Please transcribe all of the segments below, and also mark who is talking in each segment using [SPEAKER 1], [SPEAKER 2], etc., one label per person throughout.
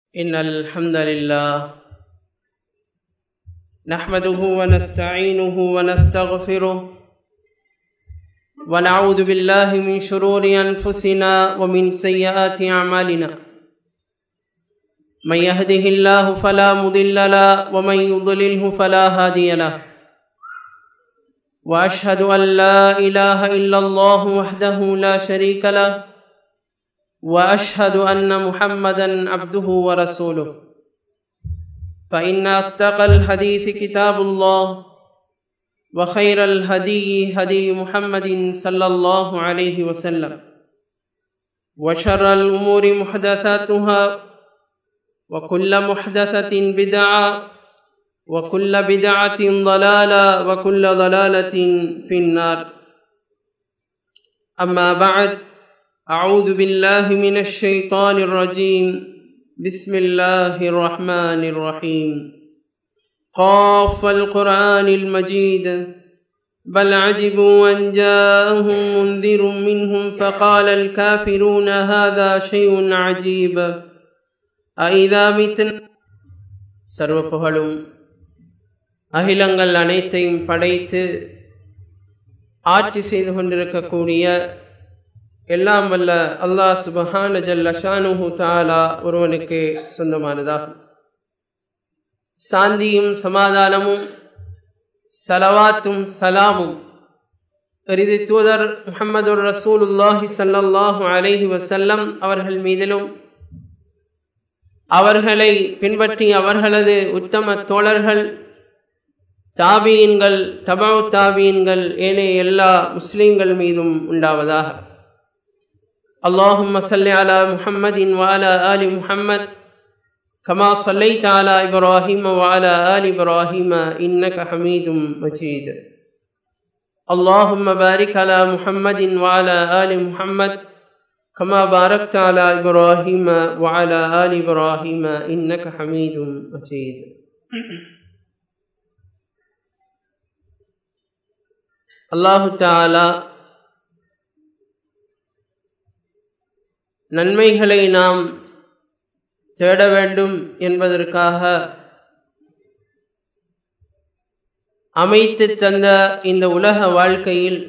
[SPEAKER 1] إن الحمد لله نحمده ونستعينه ونستغفره ونعوذ بالله من شرور أنفسنا ومن سيئات أعمالنا من يهده الله فلا مضل له ومن يضلله فلا هادي له وأشهد أن لا إله إلا الله وحده لا شريك له وأشهد أن محمدا عبده ورسوله فإن أصدق الحديث كتاب الله وخير الهدي هدي محمد صلى الله عليه وسلم وشر الأمور محدثاتها وكل محدثة بدعة وكل بدعة ضلالة وكل ضلالة في النار أما بعد أعوذ بالله من الشيطان الرجيم بسم الله الرحمن الرحيم قاف القرآن المجيد بل عجبوا أن جاءهم منذر منهم فقال الكافرون هذا شيء عجيب أئذا متنا சர்வ புகழும் அகிலங்கள் அனைத்தையும் படைத்து ஆட்சி செய்து கொண்டிருக்கக்கூடிய எல்லாம் வல்ல அல்லாஹ் சுபஹான ஜல்ல ஷானுஹு தாலா ஒருவனுக்கு சொந்தமானதாகும் சாந்தியும் சமாதானமும் சலவாத்தும் சலாமும் இறுதி தூதர் முகமது ரசூலுல்லாஹி சல்லாஹூ அலைஹி வசல்லம் அவர்கள் மீதிலும் அவர்களை பின்பற்றி அவர்களது உத்தம தோழர்கள் தாபீன்கள் தபாவ் தாபீன்கள் ஏனைய எல்லா முஸ்லிம்கள் மீதும் உண்டாவதாக اللهم صل على محمد وعلى آل محمد كما صليت على إبراهيم وعلى آل إبراهيم إنك حميد مجيد اللهم بارك على محمد وعلى آل محمد كما باركت على إبراهيم وعلى آل إبراهيم إنك حميد مجيد الله تعالى நன்மைகளை நாம் தேட வேண்டும் என்பதற்காக அமைத்து தந்த இந்த உலக வாழ்க்கையில்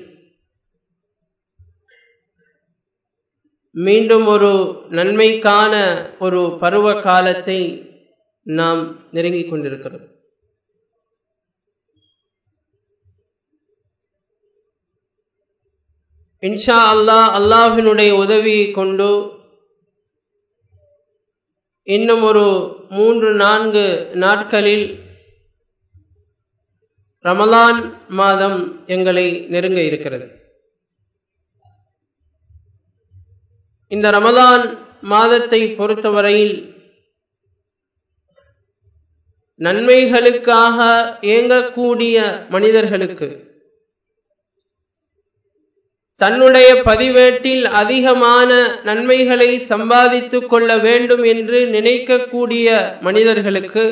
[SPEAKER 1] மீண்டும் ஒரு நன்மைக்கான ஒரு பருவ காலத்தை நாம் நெருங்கிக் கொண்டிருக்கிறோம் இன்ஷா அல்லாஹ் அல்லாஹினுடைய உதவியை கொண்டு இன்னும் ஒரு மூன்று நான்கு நாட்களில் ரமலான் மாதம் எங்களை நெருங்க இருக்கிறது இந்த ரமலான் மாதத்தை பொறுத்தவரையில் நன்மைகளுக்காக இயங்கக்கூடிய மனிதர்களுக்கு தன்னுடைய பதிவேட்டில் அதிகமான நன்மைகளை சம்பாதித்துக் கொள்ள வேண்டும் என்று நினைக்கக்கூடிய மனிதர்களுக்கு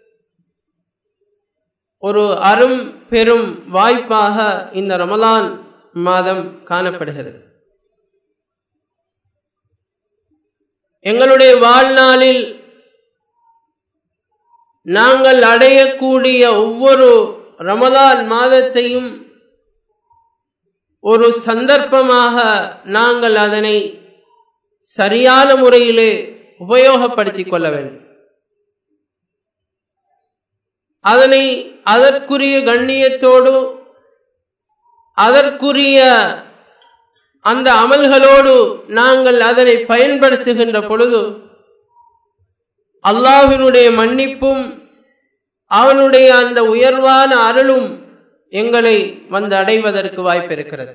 [SPEAKER 1] ஒரு அரும் பெரும் வாய்ப்பாக இந்த ரமலான் மாதம் காணப்படுகிறது எங்களுடைய வாழ்நாளில் நாங்கள் அடையக்கூடிய ஒவ்வொரு ரமலான் மாதத்தையும் ஒரு சந்தர்ப்பமாக நாங்கள் அதனை சரியான முறையிலே உபயோகப்படுத்திக் கொள்ள வேண்டும் அதனை அதற்குரிய கண்ணியத்தோடு அதற்குரிய அந்த அமல்களோடு நாங்கள் அதனை பயன்படுத்துகின்ற பொழுது அல்லாஹினுடைய மன்னிப்பும் அவனுடைய அந்த உயர்வான அருளும் எங்களை வந்து அடைவதற்கு வாய்ப்பு இருக்கிறது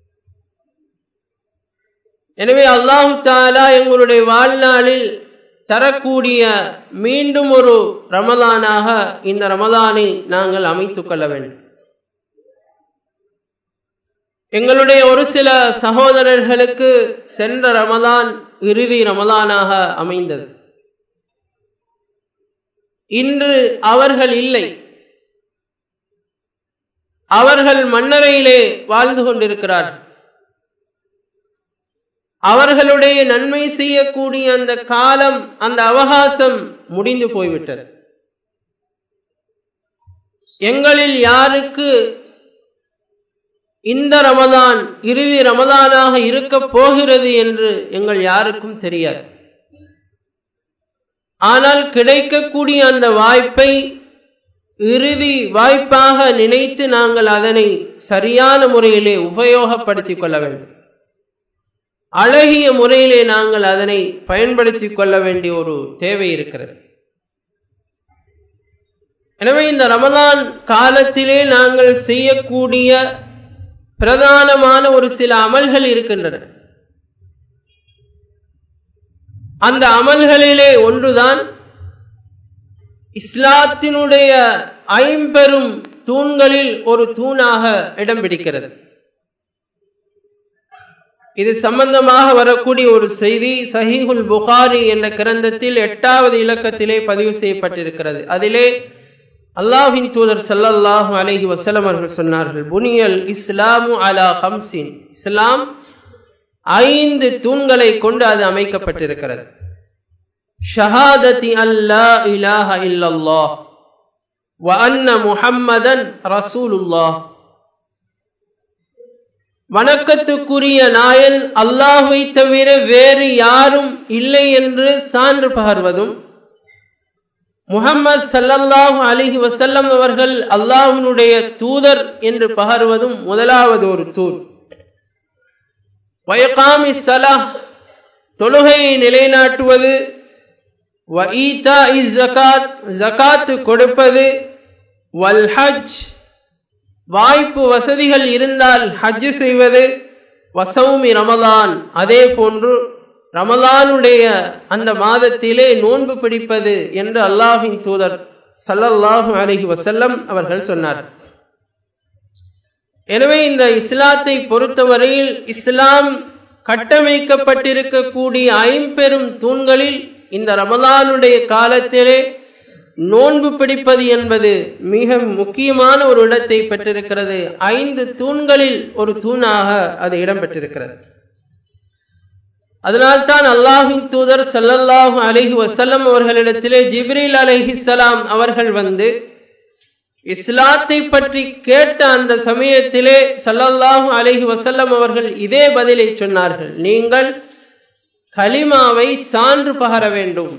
[SPEAKER 1] எனவே அல்லாஹு தாலா எங்களுடைய வாழ்நாளில் தரக்கூடிய மீண்டும் ஒரு ரமலானாக இந்த ரமலானை நாங்கள் அமைத்துக் கொள்ள வேண்டும் எங்களுடைய ஒரு சில சகோதரர்களுக்கு சென்ற ரமலான் இறுதி ரமலானாக அமைந்தது இன்று அவர்கள் இல்லை அவர்கள் மன்னரையிலே வாழ்ந்து கொண்டிருக்கிறார்கள் அவர்களுடைய நன்மை செய்யக்கூடிய அந்த காலம் அந்த அவகாசம் முடிந்து போய்விட்டது எங்களில் யாருக்கு இந்த ரமதான் இறுதி ரமதானாக இருக்க போகிறது என்று எங்கள் யாருக்கும் தெரியாது ஆனால் கிடைக்கக்கூடிய அந்த வாய்ப்பை இறுதி வாய்ப்பாக நினைத்து நாங்கள் அதனை சரியான முறையிலே உபயோகப்படுத்திக் கொள்ள வேண்டும் அழகிய முறையிலே நாங்கள் அதனை பயன்படுத்திக் கொள்ள வேண்டிய ஒரு தேவை இருக்கிறது எனவே இந்த ரமதான் காலத்திலே நாங்கள் செய்யக்கூடிய பிரதானமான ஒரு சில அமல்கள் இருக்கின்றன அந்த அமல்களிலே ஒன்றுதான் இஸ்லாத்தினுடைய ஐம்பெரும் தூண்களில் ஒரு தூணாக இடம் பிடிக்கிறது இது சம்பந்தமாக வரக்கூடிய ஒரு செய்தி சஹீஹுல் புகாரி என்ற கிரந்தத்தில் எட்டாவது இலக்கத்திலே பதிவு செய்யப்பட்டிருக்கிறது அதிலே அல்லாஹின் தூதர் சல்லல்லாஹு அலஹி வசலம் அவர்கள் சொன்னார்கள் புனியல் இஸ்லாமு அலா ஹம்சின் இஸ்லாம் ஐந்து தூண்களை கொண்டு அது அமைக்கப்பட்டிருக்கிறது ஷஹாதத்தி அல்லா இலாஹ இல்லல்லாஹ் வ அன்ன முஹம்மதன் ரசூலுல்லாஹ் வணக்கத்துக்குரிய நாயன் அல்லாஹை தவிர வேறு யாரும் இல்லை என்று சான்று பகர்வதும் முகம்மது சல்லல்லாஹு அலிஹி வசல்லம் அவர்கள் அல்லாஹினுடைய தூதர் என்று பகர்வதும் முதலாவது ஒரு தூர் வயகாமி சலாஹ் தொழுகையை நிலைநாட்டுவது வஈதா இஸ் ஜகாத் ஜகாத்து கொடுப்பது வல் ஹஜ் வாய்ப்பு வசதிகள் இருந்தால் ஹஜ் செய்வது வசௌமி ரமலான் அதே போன்று ரமலானுடைய அந்த மாதத்திலே நோன்பு பிடிப்பது என்று அல்லாஹின் தூதர் சல்லல்லாஹு அலஹி வசல்லம் அவர்கள் சொன்னார் எனவே இந்த இஸ்லாத்தை பொறுத்தவரையில் இஸ்லாம் கட்டமைக்கப்பட்டிருக்கக்கூடிய ஐம்பெரும் தூண்களில் இந்த ரமலானுடைய காலத்திலே நோன்பு பிடிப்பது என்பது மிக முக்கியமான ஒரு இடத்தை பெற்றிருக்கிறது ஐந்து தூண்களில் ஒரு தூணாக அது இடம்பெற்றிருக்கிறது அதனால்தான் அல்லாஹின் தூதர் சல்லல்லாஹு அலிஹி வசல்லம் அவர்களிடத்திலே ஜிப்ரீல் அலிஹிசலாம் அவர்கள் வந்து இஸ்லாத்தை பற்றி கேட்ட அந்த சமயத்திலே சல்லல்லாஹு அலிஹி வசல்லம் அவர்கள் இதே பதிலை சொன்னார்கள் நீங்கள் கலிமாவை சான்று பகர வேண்டும்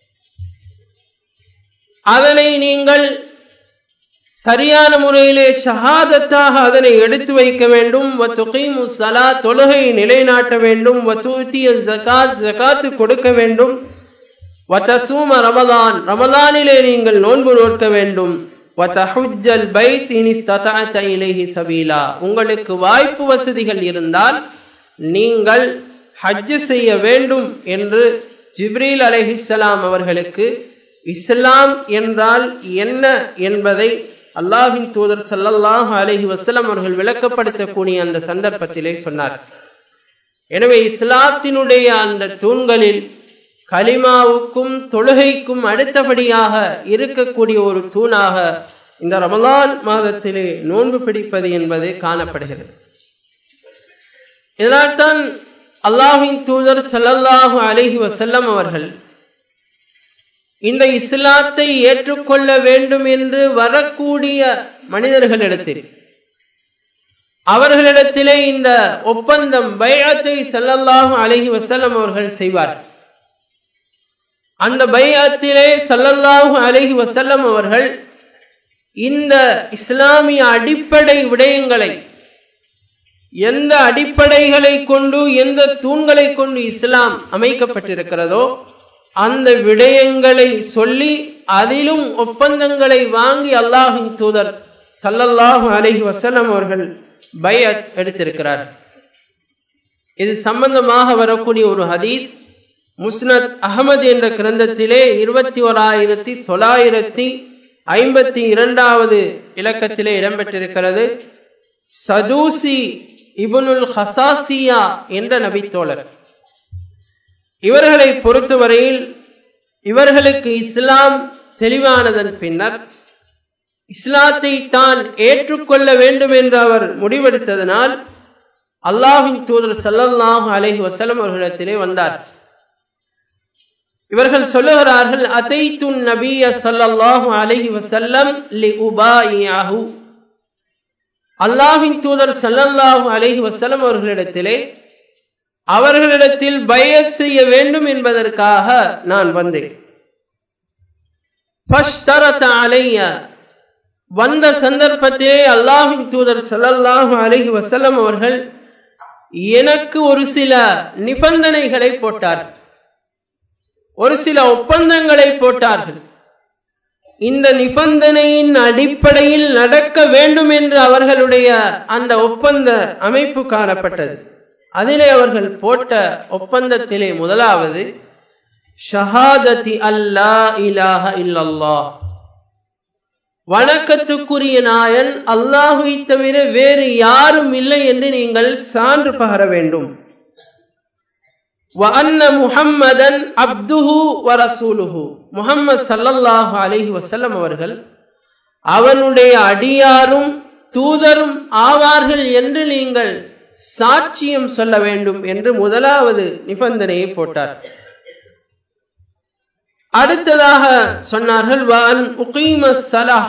[SPEAKER 1] அதனை நீங்கள் சரியான முறையிலே ஷஹாதத்தாக அதனை எடுத்து வைக்க வேண்டும் சலா தொழுகை நிலைநாட்ட வேண்டும் ஜகாத் ஜகாத்து கொடுக்க வேண்டும் வத்தசூம ரமதான் ரமதானிலே நீங்கள் நோன்பு நோக்க வேண்டும் வத்தஹுஜல் பைத் இனிஸ்தத இலைஹி சபீலா உங்களுக்கு வாய்ப்பு வசதிகள் இருந்தால் நீங்கள் ஹஜ் செய்ய வேண்டும் என்று ஜிப்ரீல் அலைஹிஸ்ஸலாம் அவர்களுக்கு இஸ்லாம் என்றால் என்ன என்பதை அல்லாஹின் தூதர் சல்லல்லாஹு அலஹி வசலம் அவர்கள் விளக்கப்படுத்தக்கூடிய அந்த சந்தர்ப்பத்திலே சொன்னார் எனவே இஸ்லாத்தினுடைய அந்த தூண்களில் கலிமாவுக்கும் தொழுகைக்கும் அடுத்தபடியாக இருக்கக்கூடிய ஒரு தூணாக இந்த ரமலான் மாதத்திலே நோன்பு பிடிப்பது என்பது காணப்படுகிறது இதனால்தான் அல்லாஹின் தூதர் சல்லல்லாஹு அலஹி வசல்லம் அவர்கள் இந்த இஸ்லாத்தை ஏற்றுக்கொள்ள வேண்டும் என்று வரக்கூடிய மனிதர்களிடத்தில் அவர்களிடத்திலே இந்த ஒப்பந்தம் பையத்தை சல்லல்லாஹு அலஹி வசல்லம் அவர்கள் செய்வார் அந்த பையத்திலே சல்லல்லாஹு அலஹி வசல்லம் அவர்கள் இந்த இஸ்லாமிய அடிப்படை விடயங்களை எந்த அடிப்படைகளை கொண்டு எந்த தூண்களை கொண்டு இஸ்லாம் அமைக்கப்பட்டிருக்கிறதோ அந்த விடயங்களை சொல்லி அதிலும் ஒப்பந்தங்களை வாங்கி அல்லாஹின் தூதர் சல்லல்லாஹு அலஹி வசல்லம் அவர்கள் பயத் எடுத்திருக்கிறார் இது சம்பந்தமாக வரக்கூடிய ஒரு ஹதீஸ் முஸ்னத் அகமது என்ற கிரந்தத்திலே இருபத்தி ஓராயிரத்தி தொள்ளாயிரத்தி ஐம்பத்தி இரண்டாவது இலக்கத்திலே இடம்பெற்றிருக்கிறது சதூசி இபுனுல் ஹசாசியா என்ற நபித்தோழர் இவர்களை பொறுத்தவரையில் இவர்களுக்கு இஸ்லாம் தெளிவானதன் பின்னர் இஸ்லாத்தை தான் ஏற்றுக்கொள்ள வேண்டும் என்று அவர் முடிவெடுத்ததனால் அல்லாஹின் தூதர் சல்லல்லாஹு அலைஹி வஸல்லம் அவர்களிடத்திலே வந்தார் இவர்கள் சொல்லுகிறார்கள் அதைத்துன் நபிய சல்லல்லாஹு அலைஹி வஸல்லம் லி உபாயியாஹு அல்லாஹின் தூதர் சல்லல்லாஹு அலைஹி வஸல்லம் அவர்களிடத்திலே அவர்களிடத்தில் பயத் செய்ய வேண்டும் என்பதற்காக நான் வந்தேன் அலைய வந்த சந்தர்ப்பத்திலே அல்லாஹின் தூதர் சல்லல்லாஹு அலைஹி வசல்லம் அவர்கள் எனக்கு ஒரு சில நிபந்தனைகளை போட்டார்கள் ஒரு சில ஒப்பந்தங்களை போட்டார்கள் இந்த நிபந்தனையின் அடிப்படையில் நடக்க வேண்டும் என்று அவர்களுடைய அந்த ஒப்பந்த அமைப்பு காணப்பட்டது அதிலே அவர்கள் போட்ட ஒப்பந்தத்திலே முதலாவது ஷஹாததி அல்லா இலாஹ இல்லல்லாஹ் வணக்கத்துக்குரிய நாயன் அல்லாஹுவை தவிர வேறு யாரும் இல்லை என்று நீங்கள் சான்று பகர வேண்டும் وأن محمدا عبده ورسوله முஹம்மது சல்லல்லாஹு அலைஹி வஸல்லம் அவர்கள் அவனுடைய அடியாரும் தூதரும் ஆவார்கள் என்று நீங்கள் சாட்சியம் சொல்ல வேண்டும் என்று முதலாவது நிபந்தனையை போட்டார் அடுத்ததாக சொன்னார்கள் வான் உகீம சலாஹ்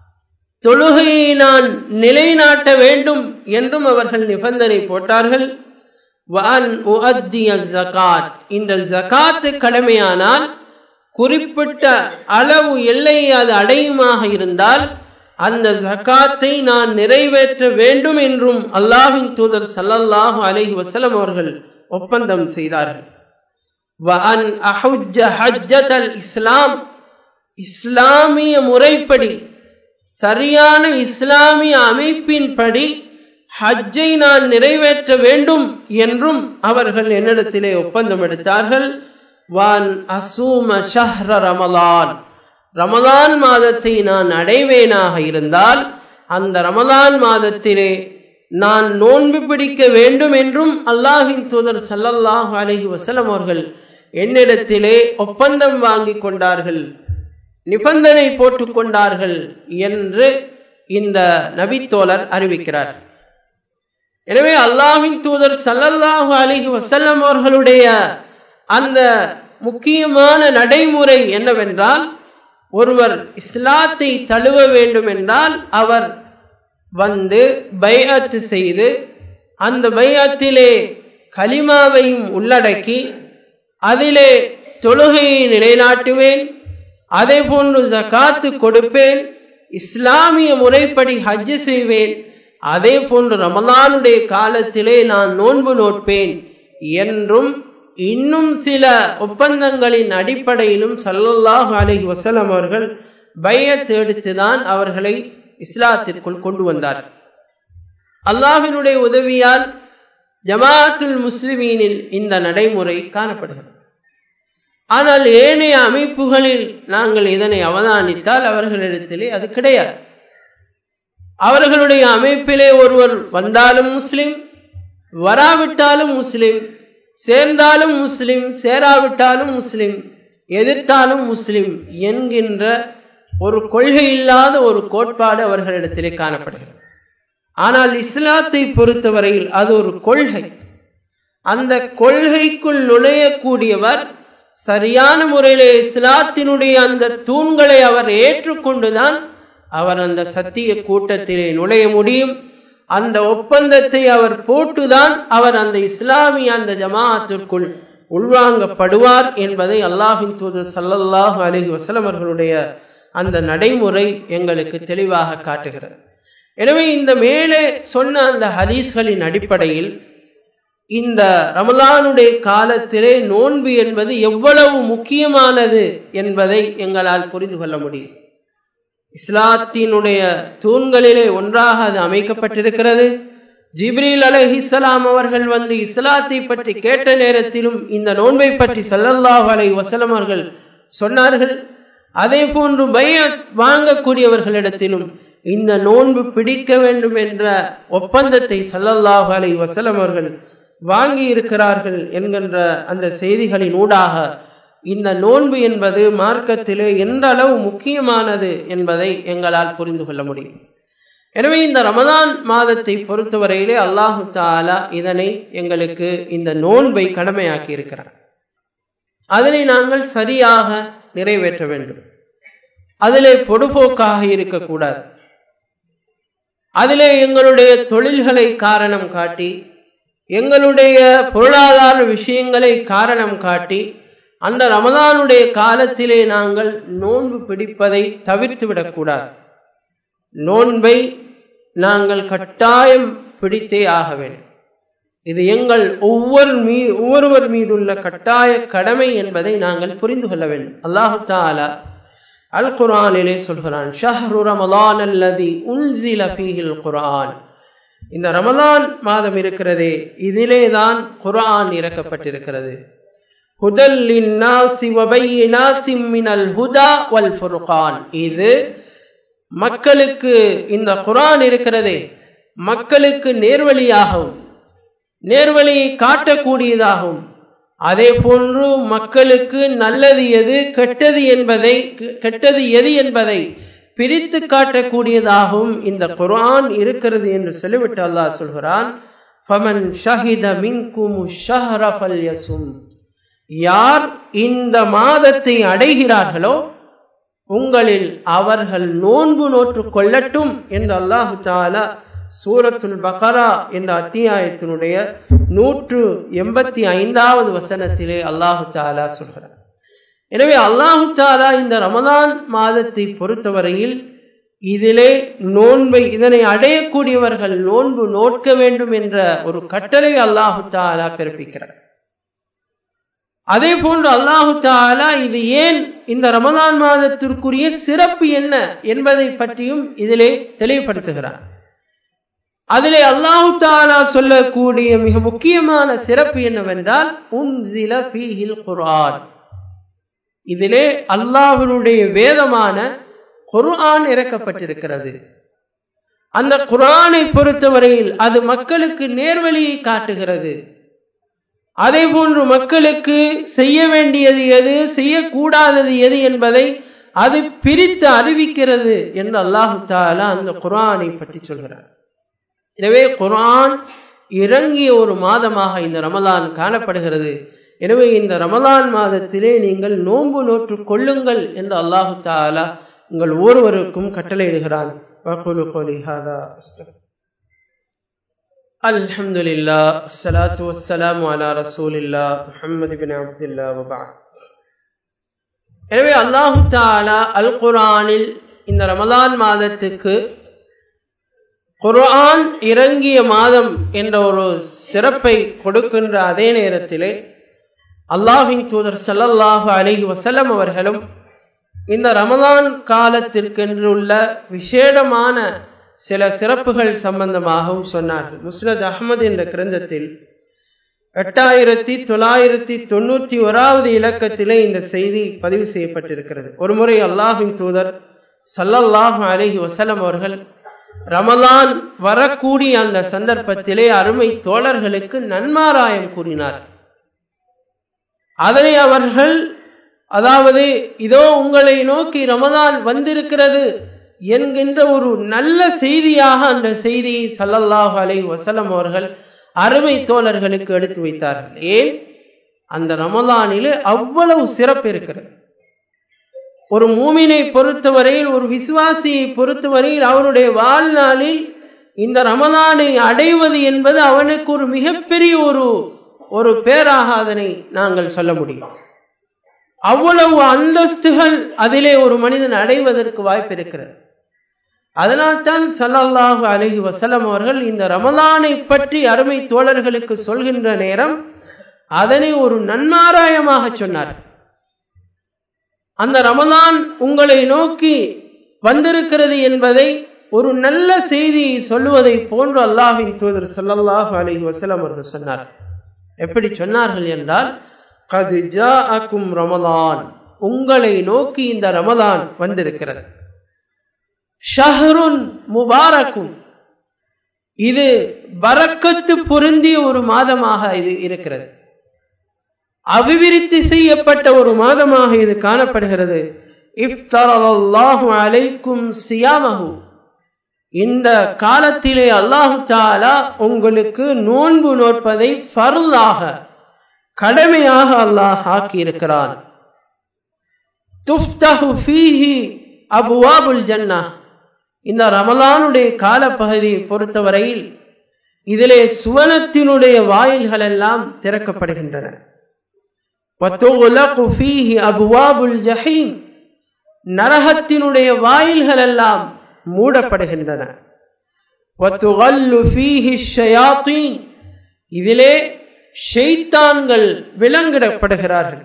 [SPEAKER 1] தொழுகையை நான் நிலைநாட்ட வேண்டும் என்றும் அவர்கள் நிபந்தனை போட்டார்கள் வான் உஅத்திய ஜகாத் இந்த ஜகாத்து கடமையானால் குறிப்பிட்ட அளவு எல்லையை அது அடையுமாக இருந்தால் அந்த ஜகாத்தை நான் நிறைவேற்ற வேண்டும் என்றும் அல்லாஹின் தூதர் சல்லல்லாஹு அலைஹி வசலம் அவர்கள் ஒப்பந்தம் செய்தார்கள் வஅன் அஹுஜ்ஜ ஹஜ்ஜத்தல் இஸ்லாம் இஸ்லாமிய முறைப்படி சரியான இஸ்லாமிய அமைப்பின்படி ஹஜ்ஜை நான் நிறைவேற்ற வேண்டும் என்றும் அவர்கள் என்னிடத்திலே ஒப்பந்தம் எடுத்தார்கள் வான் அசூம ஷஹ்ர ரமலான் ரமலான் மாதத்தை நான் அடைவேனாக இருந்தால் அந்த ரமலான் மாதத்திலே நான் நோன்பு பிடிக்க வேண்டும் என்றும் அல்லாஹின் தூதர் சல்லல்லாஹு அலஹி வசலம் அவர்கள் என்னிடத்திலே ஒப்பந்தம் வாங்கி கொண்டார்கள் நிபந்தனை போட்டுக் கொண்டார்கள் என்று இந்த நபித்தோழர் அறிவிக்கிறார் எனவே அல்லாஹின் தூதர் சல்லல்லாஹு அலிஹி வசல்லம் அவர்களுடைய அந்த முக்கியமான நடைமுறை என்னவென்றால் ஒருவர் இஸ்லாத்தை தழுவ வேண்டும் என்றால் அவர் வந்து பைஅத்து செய்து அந்த பைஅத்திலே கலிமாவையும் உள்ளடக்கி அதிலே தொழுகையை நிலைநாட்டுவேன் அதே போன்று ஜகாத்து கொடுப்பேன் இஸ்லாமிய முறைப்படி ஹஜ்ஜு செய்வேன் அதே போன்று ரமலானுடைய காலத்திலே நான் நோன்பு நோட்பேன் என்றும் இன்னும் சில ஒப்பந்தங்களின் அடிப்படையிலும் சல்லல்லாஹு அலஹி வசலம் அவர்கள் பையத் எடுத்துதான் அவர்களை இஸ்லாத்திற்குள் கொண்டு வந்தார் அல்லாஹினுடைய உதவியால் ஜமாத்துல் முஸ்லிமீனில் இந்த நடைமுறை காணப்படுகிறது ஆனால் ஏனைய அமைப்புகளில் நாங்கள் இதனை அவதானித்தால் அவர்களிடத்திலே அது கிடையாது அவர்களுடைய அமைப்பிலே ஒருவர் வந்தாலும் முஸ்லிம் வராவிட்டாலும் முஸ்லிம் சேர்ந்தாலும் முஸ்லிம் சேராவிட்டாலும் முஸ்லிம் எதிர்த்தாலும் முஸ்லிம் என்கின்ற ஒரு கொள்கை இல்லாத ஒரு கோட்பாடு அவர்களிடத்திலே காணப்படுகிறது ஆனால் இஸ்லாத்தை பொறுத்தவரையில் அது ஒரு கொள்கை அந்த கொள்கைக்குள் நுழையக்கூடியவர் சரியான முறையிலே இஸ்லாத்தினுடைய அந்த தூண்களை அவர் ஏற்றுக்கொண்டுதான் அவர் அந்த சத்திய கூட்டத்திலே நுழைய முடியும் அந்த ஒப்பந்தத்தை அவர் போட்டுதான் அவர் அந்த இஸ்லாமிய அந்த ஜமாஅத்திற்குள் உள்வாங்கப்படுவார் என்பதை அல்லாஹின் தூதர் சல்லல்லாஹு அலஹி வசலம் அவர்களுடைய அந்த நடைமுறை எங்களுக்கு தெளிவாக காட்டுகிறது எனவே இந்த மேலே சொன்ன அந்த ஹதீஸ்களின் அடிப்படையில் இந்த ரமலானுடைய காலத்திலே நோன்பு என்பது எவ்வளவு முக்கியமானது என்பதை எங்களால் புரிந்து கொள்ள முடியும் இஸ்லாத்தினுடைய தூண்களிலே ஒன்றாக அது அமைக்கப்பட்டிருக்கிறது ஜிப்ரீல் அலஹிசலாம் அவர்கள் வந்து இஸ்லாத்தை பற்றி கேட்ட நேரத்திலும் இந்த நோன்பை பற்றி சல்லல்லாஹு அலை வசலம் அவர்கள் சொன்னார்கள் அதே போன்று பையத் வாங்கக்கூடியவர்களிடத்திலும் இந்த நோன்பு பிடிக்க வேண்டும் என்ற ஒப்பந்தத்தை சல்லல்லாஹு அலை வசலம் அவர்கள் வாங்கி இருக்கிறார்கள் என்கின்ற அந்த செய்திகளின் ஊடாக இந்த நோன்பு என்பது மார்க்கத்திலே எந்த அளவு முக்கியமானது என்பதை எங்களால் புரிந்து கொள்ள முடியும் எனவே இந்த ரமதான் மாதத்தை பொறுத்தவரையிலே அல்லாஹு தாலா இதனை எங்களுக்கு இந்த நோன்பை கடமையாக்கி இருக்கிறார் அதனை நாங்கள் சரியாக நிறைவேற்ற வேண்டும் அதிலே பொடுபோக்காக இருக்கக்கூடாது அதிலே எங்களுடைய தொழில்களை காரணம் காட்டி எங்களுடைய பொருளாதார விஷயங்களை காரணம் காட்டி அந்த ரமதானுடைய காலத்திலே நாங்கள் நோன்பு பிடிப்பதை தவிர்த்து விடக்கூடாது நோன்பை நாங்கள் கட்டாயம் பிடித்தே ஆக வேண்டும் இது எங்கள் ஒவ்வொரு மீ ஒவ்வொருவர் மீதுள்ள கட்டாய கடமை என்பதை நாங்கள் புரிந்து கொள்ள வேண்டும் அல்லாஹு தாலா அல் குரானிலே சொல்கிறான் ஷஹ்ரு ரமலான் அல்லதி உன்சில ஃபீஹில் குரான் இந்த ரமலான் மாதம் இருக்கிறதே இதிலே தான் குரான் இறக்கப்பட்டிருக்கிறது ஹுதல் லின்னாசி வபையினாத்தின் மினல் ஹுதா வல் ஃபுர்கான் இது மக்களுக்கு இந்த குரான் இருக்கிறதே மக்களுக்கு நேர்வழியாகவும் நேர்வழியை காட்டக்கூடியதாகவும் அதே போன்று மக்களுக்கு நல்லது எது கெட்டது என்பதை கெட்டது எது என்பதை பிரித்து காட்டக்கூடியதாகவும் இந்த குரான் இருக்கிறது என்று சொல்லிவிட்டு அல்லாஹ் சொல்கிறான் ஃபமன் ஷஹித மின்கும் ஷஹர ஃபல்யசும் யார் இந்த மாதத்தை அடைகிறார்களோ உங்களில் அவர்கள் நோன்பு நோற்று கொள்ளட்டும் என்று அல்லாஹு தாலா சூரத்துல் பகரா என்ற அத்தியாயத்தினுடைய நூற்று எண்பத்தி ஐந்தாவது வசனத்திலே அல்லாஹு தாலா சொல்கிறார் எனவே அல்லாஹு தாலா இந்த ரமதான் மாதத்தை பொறுத்தவரையில் இதிலே நோன்பை இதனை அடையக்கூடியவர்கள் நோன்பு நோட்க வேண்டும் என்ற ஒரு கட்டளை அல்லாஹு தாலா பிறப்பிக்கிறார் அதே போன்று அல்லாஹு தாலா இது ஏன் இந்த ரமதான் மாதத்திற்குரிய சிறப்பு என்ன என்பதை பற்றியும் இதிலே தெளிவுபடுத்துகிறார் அதிலே அல்லாஹு தாலா சொல்லக்கூடிய மிக முக்கியமான சிறப்பு என்னவென்றால் உன்சில ஃபீஹில் குர்ஆன் இதிலே அல்லாஹ்வினுடைய வேதமான குர்ஆன் இறக்கப்பட்டிருக்கிறது அந்த குர்ஆனை பொறுத்தவரையில் அது மக்களுக்கு நேர்வழியை காட்டுகிறது அதே போன்று மக்களுக்கு செய்ய வேண்டியது எது செய்யக்கூடாதது எது என்பதை அது பிரித்து அறிவிக்கிறது என்று அல்லாஹு தாலா அந்த குர்ஆனை பற்றி சொல்கிறார் எனவே குர்ஆன் இறங்கிய ஒரு மாதமாக இந்த ரமலான் காணப்படுகிறது எனவே இந்த ரமலான் மாதத்திலே நீங்கள் நோன்பு நோற்று கொள்ளுங்கள் என்று அல்லாஹு தாலா உங்கள் ஒருவருக்கும் கட்டளையிடுகிறான் الحمد لله الصلاة والسلام على رسول الله محمد بن عبد الله وبعد எனவே அல்லாஹு தாலா அல் குரானில் இந்த ரமலான் மாதத்துக்கு குர்ஆன் இறங்கிய மாதம் என்ற ஒரு சிறப்பை கொடுக்கின்ற அதே நேரத்திலே அல்லாஹின் தூதர் சல்லல்லாஹு அலிஹி வசல்லம் அவர்களும் இந்த ரமலான் காலத்திற்கென்றுள்ள விசேடமான சில சிறப்புகள் சம்பந்தமாகவும் சொன்னார்கள் முஸ்னத் அஹமது என்ற கிரந்தத்தில் எட்டாயிரத்தி தொள்ளாயிரத்தி தொண்ணூற்றி ஓராவது இலக்கத்திலே இந்த செய்தி பதிவு செய்யப்பட்டிருக்கிறது ஒருமுறை அல்லாஹின் தூதர் சல்லல்லாஹு அலிஹி வசலம் அவர்கள் ரமலான் வரக்கூடிய அந்த சந்தர்ப்பத்திலே அருமை தோழர்களுக்கு நன்மாராயம் கூறினார் அதனை அவர்கள் அதாவது இதோ உங்களை நோக்கி ரமதான் வந்திருக்கிறது என்கின்ற ஒரு நல்ல செய்தியாக அந்த செய்தியை சல்லல்லாஹு அலை வசலம் அவர்கள் அருமை தோழர்களுக்கு எடுத்து வைத்தார்கள் ஏன் அந்த ரமலானிலே அவ்வளவு சிறப்பு இருக்கிறது ஒரு மூமினை பொறுத்தவரையில் ஒரு விசுவாசியை பொறுத்தவரையில் அவனுடைய வாழ்நாளில் இந்த ரமலானை அடைவது என்பது அவனுக்கு ஒரு மிகப்பெரிய ஒரு ஒரு பேராக அதனை நாங்கள் சொல்ல முடியும் அவ்வளவு அந்தஸ்துகள் அதிலே ஒரு மனிதன் அடைவதற்கு வாய்ப்பு இருக்கிறது அதனால்தான் சல்லல்லாஹு அலஹி வசலம் அவர்கள் இந்த ரமலானை பற்றி அருமை தோழர்களுக்கு சொல்கின்ற நேரம் அதனை ஒரு நன்மாராயமாக சொன்னார்கள் அந்த ரமலான் உங்களை நோக்கி வந்திருக்கிறது என்பதை ஒரு நல்ல செய்தியை சொல்லுவதை போன்று அல்லாஹின் தூதர் சல்லல்லாஹு அலஹி வசலம் அவர்கள் சொன்னார் எப்படி சொன்னார்கள் என்றால் கது ஜாஅக்கும் ரமலான் உங்களை நோக்கி இந்த ரமலான் வந்திருக்கிறது ஷஹருன் முபாரக்கும் இது பரக்கத்து பொருந்திய ஒரு மாதமாக இது இருக்கிறது அபிவிருத்தி செய்யப்பட்ட ஒரு மாதமாக இது காணப்படுகிறது இஃப்தரல்லாஹு அலைக்கும் சியாமஹு இந்த காலத்திலே அல்லாஹு தாலா உங்களுக்கு நோன்பு நோற்பதை ஃபர்லாக கடமையாக அல்லாஹ் ஆக்கியிருக்கிறான் துஃப்தஹு ஃபீஹி அபுவாபுல் ஜன்னா இந்த ரமலானுடைய காலப்பகுதியை பொறுத்தவரையில் இதிலே சுவனத்தினுடைய வாயில்கள் எல்லாம் திறக்கப்படுகின்றன அபுவாபுல் ஜஹீம் நரகத்தினுடைய வாயில்கள் எல்லாம் மூடப்படுகின்றன இதிலே ஷெய்தான்கள் விலங்கிடப்படுகிறார்கள்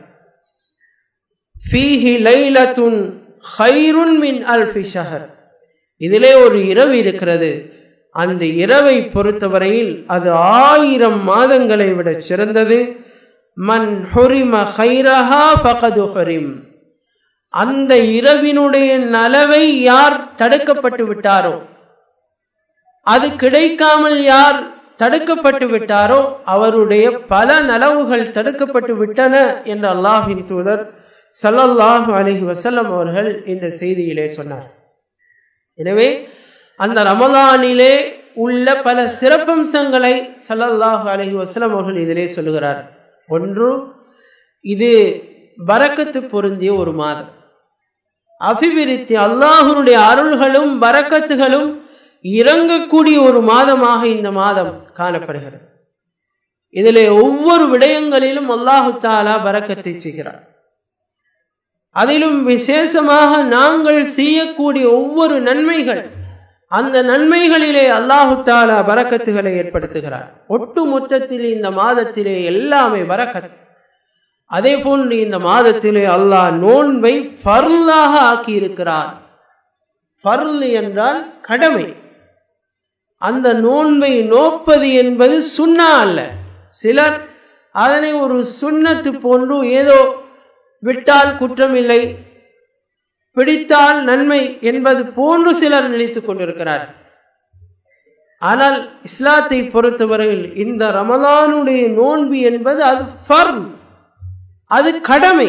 [SPEAKER 1] ஃபீஹி லைலத்துன் ஹைருன் மின் அல்ஃபி ஷஹர் இதிலே ஒரு இரவு இருக்கிறது அந்த இரவை பொறுத்தவரையில் அது ஆயிரம் மாதங்களை விட சிறந்தது மன் ஹொரிம ஹைரஹா பகது ஹொரிம் அந்த இரவினுடைய நலவை யார் தடுக்கப்பட்டு விட்டாரோ அது கிடைக்காமல் யார் தடுக்கப்பட்டு விட்டாரோ அவருடைய பல நலவுகள் தடுக்கப்பட்டு விட்டன என்று அல்லாஹின் தூதர் சல்லல்லாஹு அலஹி வசல்லம் அவர்கள் இந்த செய்தியிலே சொன்னார் எனவே அந்த ரமலானிலே உள்ள பல சிறப்பம்சங்களை சல்லல்லாஹு அலஹி வசலம் அவர்கள் இதிலே சொல்லுகிறார் ஒன்று இது பறக்கத்து பொருந்திய ஒரு மாதம் அபிவிருத்தி அல்லாஹனுடைய அருள்களும் பறக்கத்துகளும் இறங்கக்கூடிய ஒரு மாதமாக இந்த மாதம் காணப்படுகிறது இதிலே ஒவ்வொரு விடயங்களிலும் அல்லாஹு தாலா பறக்கத்தை செய்கிறார் அதிலும் விசேஷமாக நாங்கள் செய்யக்கூடிய ஒவ்வொரு நன்மைகள் அந்த நன்மைகளிலே அல்லாஹு தாலா பறக்கத்துகளை ஏற்படுத்துகிறார் ஒட்டு மொத்தத்தில் இந்த மாதத்திலே எல்லாமே பறக்கத் அதே போன்று இந்த மாதத்திலே அல்லாஹ் நோன்பை ஃபர்லாக ஆக்கியிருக்கிறார் ஃபர்ல் என்றால் கடமை அந்த நோன்பை நோப்பது என்பது சுண்ணா அல்ல சிலர் அதனை ஒரு சுண்ணத்து போன்று ஏதோ விட்டால் குற்றமில்லை பிடித்தால் நன்மை என்பது போன்று சிலர் நினைத்துக் கொண்டிருக்கிறார் ஆனால் இஸ்லாத்தை பொறுத்தவரையில் இந்த ரமலானுடைய நோன்பு என்பது அது ஃபர்ம் அது கடமை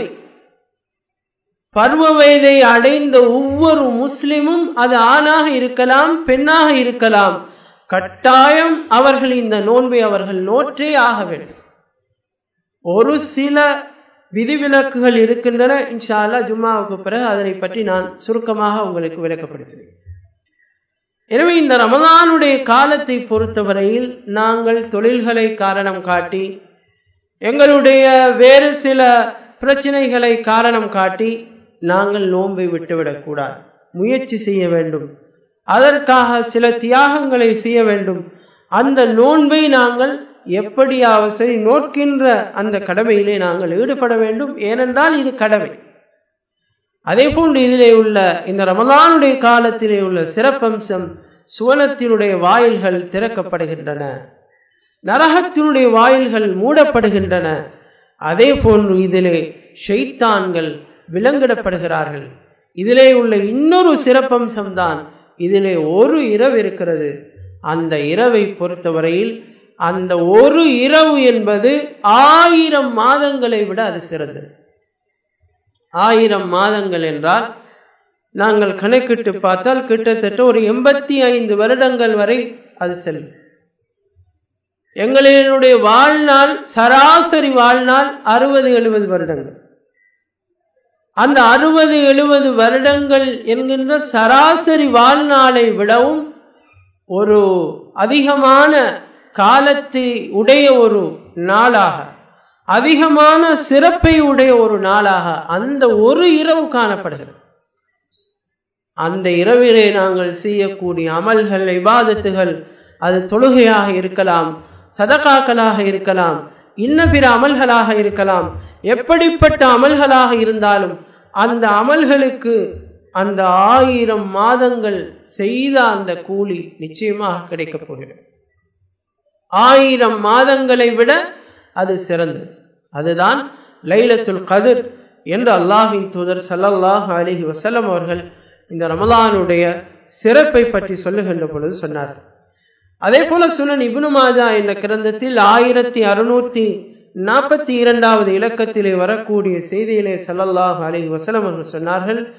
[SPEAKER 1] பருவ வயதை அடைந்த ஒவ்வொரு முஸ்லிமும் அது ஆணாக இருக்கலாம் பெண்ணாக இருக்கலாம் கட்டாயம் அவர்கள் இந்த நோன்பை அவர்கள் நோற்றே ஆக வேண்டும் ஒரு சில விதிவிலக்குகள் இருக்கின்றன இன்ஷா அல்லா ஜும்மாவுக்கு பிறகு அதனை பற்றி நான் சுருக்கமாக உங்களுக்கு விளக்கப்படுத்துவேன் எனவே இந்த ரமதானுடைய காலத்தை பொறுத்தவரையில் நாங்கள் தொழில்களை காரணம் காட்டி எங்களுடைய வேறு சில பிரச்சனைகளை காரணம் காட்டி நாங்கள் நோன்பை விட்டுவிடக்கூடாது முயற்சி செய்ய வேண்டும் அதற்காக சில தியாகங்களை செய்ய வேண்டும் அந்த நோன்பை நாங்கள் எப்படியாவது சரி நோக்கின்ற அந்த கடமையிலே நாங்கள் ஈடுபட வேண்டும் ஏனென்றால் இது கடமை அதே போன்று இதிலே உள்ள இந்த ரமலானுடைய காலத்திலே உள்ள சிறப்பம்சம் சுவனத்தினுடைய வாயில்கள் திறக்கப்படுகின்றன நரகத்தினுடைய வாயில்கள் மூடப்படுகின்றன அதே போன்று இதிலே ஷெய்தான்கள் விலங்கிடப்படுகிறார்கள் இதிலே உள்ள இன்னொரு சிறப்பம்சம்தான் இதிலே ஒரு இரவு இருக்கிறது அந்த இரவை பொறுத்தவரையில் அந்த ஒரு இரவு என்பது ஆயிரம் மாதங்களை விட அது சிறந்தது ஆயிரம் மாதங்கள் என்றால் நாங்கள் கணக்கிட்டு பார்த்தால் கிட்டத்தட்ட ஒரு எண்பத்தி ஐந்து வருடங்கள் வரை அது செல்லும் எங்களினுடைய வாழ்நாள் சராசரி வாழ்நாள் அறுபது எழுபது வருடங்கள் அந்த அறுபது எழுபது வருடங்கள் என்கின்ற சராசரி வாழ்நாளை விடவும் ஒரு அதிகமான காலத்தை உடைய ஒரு நாளாக அதிகமான சிறப்பை உடைய ஒரு நாளாக அந்த ஒரு இரவு காணப்படுகிறது அந்த இரவிலே நாங்கள் செய்யக்கூடிய அமல்கள் இபாதத்துகள் அது தொழுகையாக இருக்கலாம் சதகாக்களாக இருக்கலாம் இன்ன பிற அமல்களாக இருக்கலாம் எப்படிப்பட்ட அமல்களாக இருந்தாலும் அந்த அமல்களுக்கு அந்த ஆயிரம் மாதங்கள் செய்த அந்த கூலி நிச்சயமாக கிடைக்கப் போகிறது ஆயிரம் மாதங்களை விட அது சிறந்தது அதுதான் லைலத்துல் கதிர் என்று அல்லாஹின் தூதர் சல்லல்லாஹ் அலிஹி வசல்லம் அவர்கள் இந்த ரமலானுடைய சிறப்பை பற்றி சொல்லுகின்ற பொழுது சொன்னார் அதே போல சுனன் இபுனு மாஜா என்ற கிரந்தத்தில் ஆயிரத்தி அறுநூத்தி நாற்பத்தி இரண்டாவது இலக்கத்திலே வரக்கூடிய செய்தியிலே சல்லல்லாஹ் அலி வசலம் அவர்கள் சொன்னார்கள்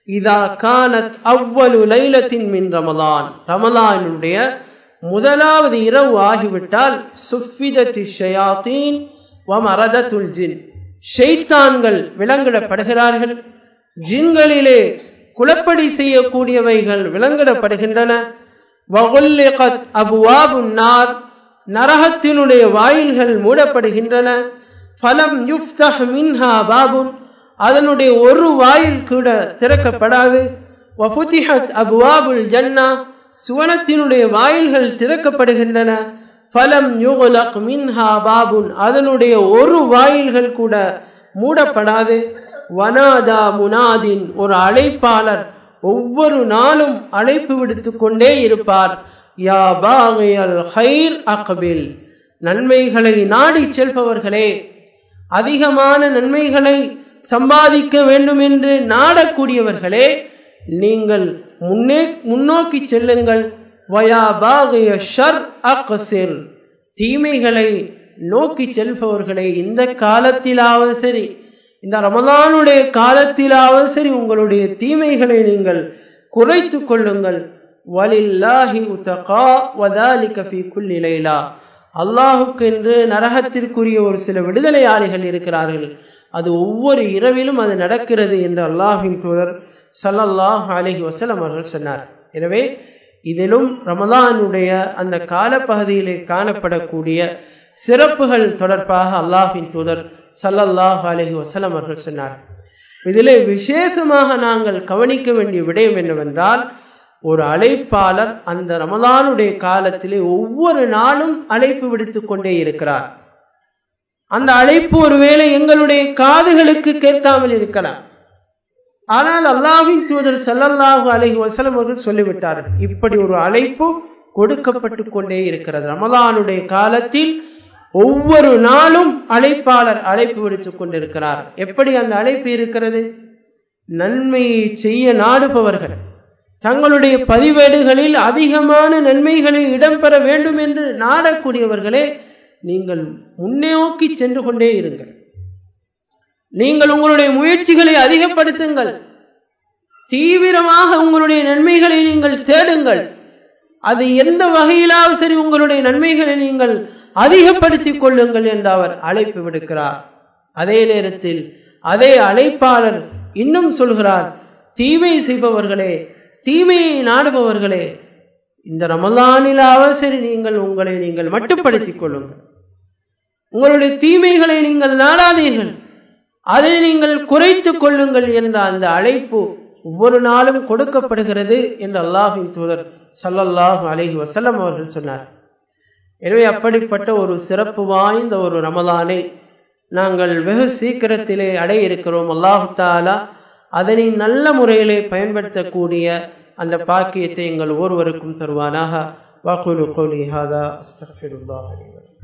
[SPEAKER 1] இதா கானத் அவ்வலு லைலத்தின் மின் ரமலான் ரமலானுடைய முதலாவது இரவு ஆகிவிட்டால் சுஃபிதத்தி ஷயாத்தீன் வமரதத்துல் ஜின் ஷெய்தான்கள் விலங்கிடப்படுகிறார்கள் ஜின்களிலே குலப்படி செய்யக்கூடியவைகள் விலங்கிடப்படுகின்றன வகுல்லிகத் அபுவாபுன் நார் நரகத்தினுடைய வாயில்கள் மூடப்படுகின்றன ஃபலம் யுஃப்தஹ் மின்ஹா பாபுன் அதனுடைய ஒரு வாயில் கூட திறக்கப்படாது வஃபுதிஹத் அபுவாபுல் ஜன்னா சுவனத்தினுடைய வாயில்கள் திறக்கப்படுகின்றன ஃபலம் யுகுலக் மின்ஹா பாபுன் அதனுடைய ஒரு வாயில்கள் கூட மூடப்படாது வனாதா முனாதின் ஒரு அழைப்பாளர் ஒவ்வொரு நாளும் அழைப்பு விடுத்துக் கொண்டே இருப்பார் யா பாகியல் ஹைர் அக்பில் நன்மைகளை நாடி செல்பவர்களே அதிகமான நன்மைகளை சம்பாதிக்க வேண்டும் என்று நாடக்கூடியவர்களே நீங்கள் முன்னே முன்னோக்கி செல்லுங்கள் வயா பாகிய ஷர் அக்சிர் தீமைகளை நோக்கி செல்பவர்களே இந்த காலத்திலாவது சரி இந்த ரமலானுடைய காலத்திலாவது சரி உங்களுடைய தீமைகளை நீங்கள் குறைத்து கொள்ளுங்கள் வலில்லாஹி உத்தகா வதாலிக ஃபி குல்லி லைலா அல்லாஹுக்கு என்று நரகத்திற்குரிய ஒரு சில விடுதலையாளிகள் இருக்கிறார்கள் அது ஒவ்வொரு இரவிலும் அது நடக்கிறது என்று அல்லாஹின் தூதர் சல்லல்லாஹ் அலஹி வசலம் அவர்கள் சொன்னார் எனவே இதிலும் ரமலானுடைய அந்த காலப்பகுதியிலே காணப்படக்கூடிய சிறப்புகள் தொடர்பாக அல்லாஹின் தூதர் சல்லல்லாஹ் அலஹி வசலம் அவர்கள் சொன்னார் இதிலே விசேஷமாக நாங்கள் கவனிக்க வேண்டிய விடயம் என்னவென்றால் ஒரு அழைப்பாளர் அந்த ரமலானுடைய காலத்திலே ஒவ்வொரு நாளும் அழைப்பு விடுத்துக் கொண்டே இருக்கிறார் அந்த அழைப்பு ஒருவேளை எங்களுடைய காதுகளுக்கு கேட்காமல் இருக்கலாம் ஆனால் அல்லாஹின் தூதர் சல்லல்லாஹு அலஹி வசலம் அவர்கள் சொல்லிவிட்டார்கள் இப்படி ஒரு அழைப்பு கொடுக்கப்பட்டு கொண்டே இருக்கிறது ரமலானுடைய காலத்தில் ஒவ்வொரு நாளும் அழைப்பாளர் அழைப்பு விடுத்துக் கொண்டிருக்கிறார் எப்படி அந்த அழைப்பு இருக்கிறது நன்மையை செய்ய நாடுபவர்கள் தங்களுடைய பதிவேடுகளில் அதிகமான நன்மைகளை இடம்பெற வேண்டும் என்று நாடக்கூடியவர்களே நீங்கள் முன்னோக்கி சென்று கொண்டே இருங்கள் நீங்கள் உங்களுடைய முயற்சிகளை அதிகப்படுத்துங்கள் தீவிரமாக உங்களுடைய நன்மைகளை நீங்கள் தேடுங்கள் அது எந்த வகையிலாவது சரி உங்களுடைய நன்மைகளை நீங்கள் அதிகப்படுத்திக் கொள்ளுங்கள் என்று அவர் அழைப்பு விடுக்கிறார் அதே நேரத்தில் அதே அழைப்பாளர் இன்னும் சொல்கிறார் தீமை செய்பவர்களே தீமையை நாடுபவர்களே இந்த ரமலானிலாவது சரி நீங்கள் உங்களை நீங்கள் மட்டுப்படுத்திக் கொள்ளுங்கள் உங்களுடைய தீமைகளை நீங்கள் நாடாதீர்கள் அதை நீங்கள் குறைத்துக் கொள்ளுங்கள் என்ற அந்த அழைப்பு ஒவ்வொரு நாளும் கொடுக்கப்படுகிறது என்று அல்லாஹின் தூதர் சல்லல்லாஹு அலஹி வசல்லம் அவர்கள் சொன்னார் எனவே அப்படிப்பட்ட ஒரு சிறப்பு வாய்ந்த ஒரு ரமலானை நாங்கள் வெகு சீக்கிரத்திலே அடைய இருக்கிறோம் அல்லாஹு தாலா அதனை நல்ல முறையிலே பயன்படுத்தக்கூடிய அந்த பாக்கியத்தை எங்கள் ஒருவருக்கும் தருவானாக வாக்குலு கோலி ஹாதா அஸ்தஃபிருல்லாஹ்